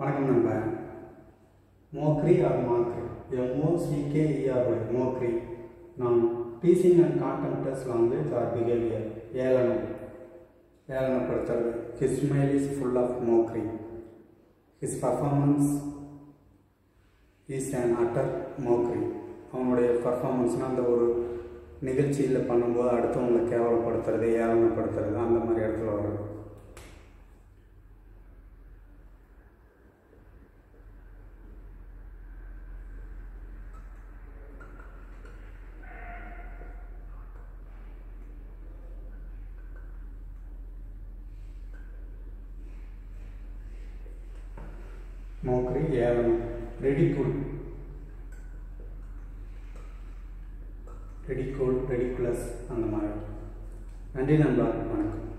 வணக்கம் நண்பா மோக்ரி R mockery எம்ஓசிகேஇஆர்ஒய் மோக்ரி நான் teasing and கான்டெம்ப்டஸ் language are behaviour ஏளனம் ஏளனப்படுத்துறது his smile is full of மோக்ரி his performance is an utter மோக்ரி அவனுடைய பர்ஃபார்மன்ஸ்னால் அந்த ஒரு நிகழ்ச்சியில் பண்ணும்போது அடுத்தவங்களை கேவலப்படுத்துறது ஏளனப்படுத்துறது அந்த மாதிரி இடத்துல வரும் மோக்ரி ஏளனம் ரெடிகுல் ரெடிகோல் ரெடிகுலஸ் அந்த மாதிரி நன்றி நண்பா வணக்கம்